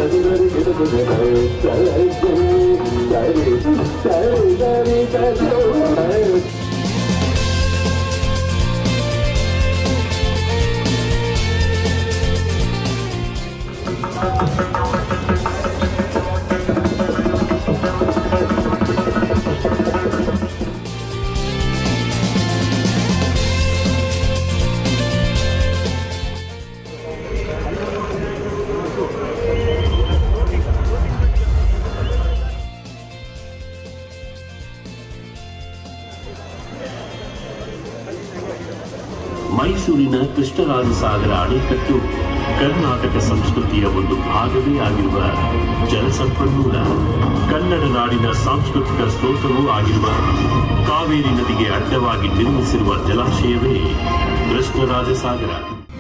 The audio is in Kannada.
ಮೈಸೂರಿನ ಕೃಷ್ಣರಾಜ ಸಾಗರ ಅಣೆಕಟ್ಟು ಕರ್ನಾಟಕ ಸಂಸ್ಕೃತಿಯ ಒಂದು ಭಾಗವೇ ಆಗಿರುವ ಜಲಸಂಪನ್ಮೂಲ ಕನ್ನಡ ನಾಡಿನ ಸಾಂಸ್ಕೃತಿಕ ಸ್ರೋತವೂ ಆಗಿರುವ ಕಾವೇರಿ ನದಿಗೆ ಅಡ್ಡವಾಗಿ ನಿರ್ಮಿಸಿರುವ ಜಲಾಶಯವೇ ಕೃಷ್ಣರಾಜ ಸಾಗರ